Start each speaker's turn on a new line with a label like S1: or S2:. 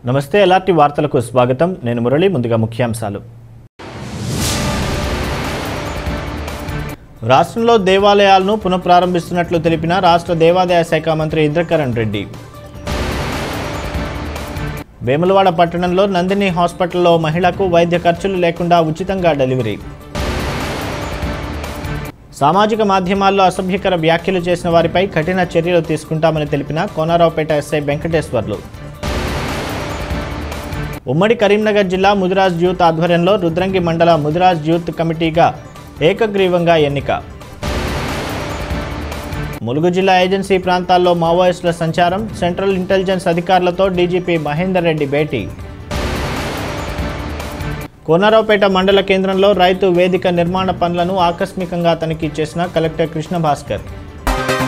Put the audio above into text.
S1: నమస్తే ఎలాంటి వార్తలకు స్వాగతం నేను మురళి ముందుగా ముఖ్యాంశాలు రాష్ట్రంలో దేవాలయాలను పునఃప్రారంభిస్తున్నట్లు తెలిపిన రాష్ట్ర దేవాదాయ శాఖ మంత్రి ఇంద్రకరణ్ రెడ్డి వేములవాడ పట్టణంలో నందిని హాస్పిటల్లో మహిళకు వైద్య ఖర్చులు లేకుండా ఉచితంగా డెలివరీ సామాజిక మాధ్యమాల్లో అసభ్యకర వ్యాఖ్యలు చేసిన వారిపై కఠిన చర్యలు తీసుకుంటామని తెలిపిన కోనారావుపేట ఎస్ఐ వెంకటేశ్వర్లు ఉమ్మడి కరీంనగర్ జిల్లా ముదిరాజ్ యూత్ ఆధ్వర్యంలో రుద్రంగి మండల ముదిరాజ్ యూత్ కమిటీగా ఏకగ్రీవంగా ఎన్నిక ములుగు జిల్లా ఏజెన్సీ ప్రాంతాల్లో మావోయిస్టుల సంచారం సెంట్రల్ ఇంటెలిజెన్స్ అధికారులతో డీజీపీ మహేందర్ రెడ్డి భేటీ కోనరావుపేట మండల కేంద్రంలో రైతు వేదిక నిర్మాణ పనులను ఆకస్మికంగా తనిఖీ చేసిన కలెక్టర్ కృష్ణ భాస్కర్